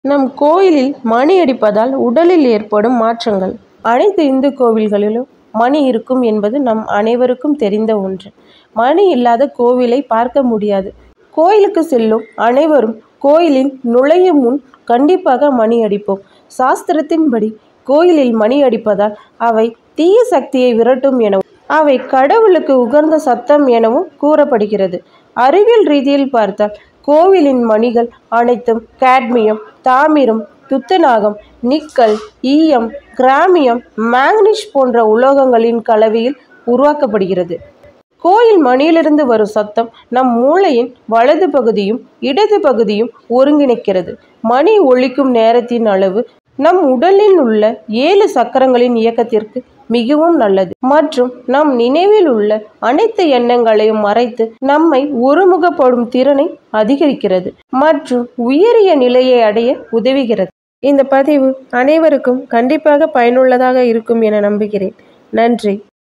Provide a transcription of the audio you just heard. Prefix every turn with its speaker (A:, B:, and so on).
A: நம் கோயிலில் மணி அடிப்பதால் உடலில் ஏற்படும் மாற்றங்கள் அனைத்து இந்து கோவில்களிலும் மணி இருக்கும் என்பது நம் அனைவருக்கும் தெரிந்த ஒன்று மணி இல்லாத கோவிலை பார்க்க முடியாது கோயிலுக்கு செல்லும் அனைவரும் கோயிலின் நுழையும் முன் கண்டிப்பாக மணி அடிப்போம் சாஸ்திரத்தின்படி கோயிலில் மணி அடிப்பதால் அவை தீய சக்தியை விரட்டும் எனவும் அவை கடவுளுக்கு உகந்த சத்தம் எனவும் கூறப்படுகிறது அறிவியல் ரீதியில் பார்த்தால் கோவிலின் மணிகள் அனைத்தும் கேட்மியம் தாமிரம் துத்தநாகம் நிக்கல் ஈயம் கிராமியம் மேக்னீஷ் போன்ற உலோகங்களின் கலவையில் உருவாக்கப்படுகிறது கோயில் மணியிலிருந்து வரும் சத்தம் நம் மூளையின் வலது பகுதியும் இடது பகுதியும் ஒருங்கிணைக்கிறது மணி ஒலிக்கும் நேரத்தின் அளவு நம் உடலில் உள்ள ஏழு சக்கரங்களின் இயக்கத்திற்கு மிகவும் நல்லது மற்றும் நம் நினைவில் உள்ள அனைத்து எண்ணங்களையும் மறைத்து நம்மை ஒருமுகப்படும் திறனை அதிகரிக்கிறது மற்றும் உயரிய நிலையை அடைய உதவுகிறது இந்த பதிவு அனைவருக்கும் கண்டிப்பாக பயனுள்ளதாக இருக்கும் என நம்புகிறேன் நன்றி